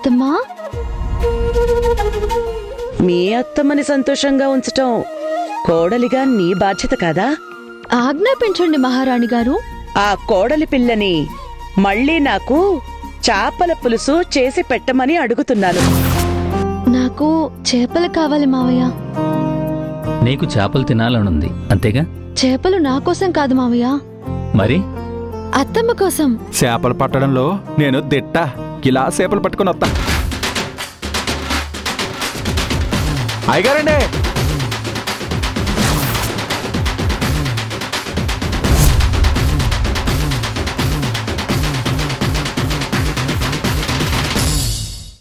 అత్తమ్మా మీ అత్తమ్మని సంతోషంగా ఉంచటం కోడలిగా నీ బాధ్యత కాదా ఆజ్ఞాపించండి మహారాణి గారు ఆ కోడలి పిల్లని మళ్ళీ నాకు చాపల పులుసు చేసి పెట్టమని అడుగుతున్నాను నాకు చేపలు కావాలి మావయ్య నీకు చేపలు తినాలనుంది అంతేగా చేపలు నా కోసం కాదు మావయ్య మరి అత్తమ్మ కోసం చేపలు పట్టడంలో నేను దిట్ట ఇలా చేపలు పట్టుకొని వస్తా అయ్యగారండి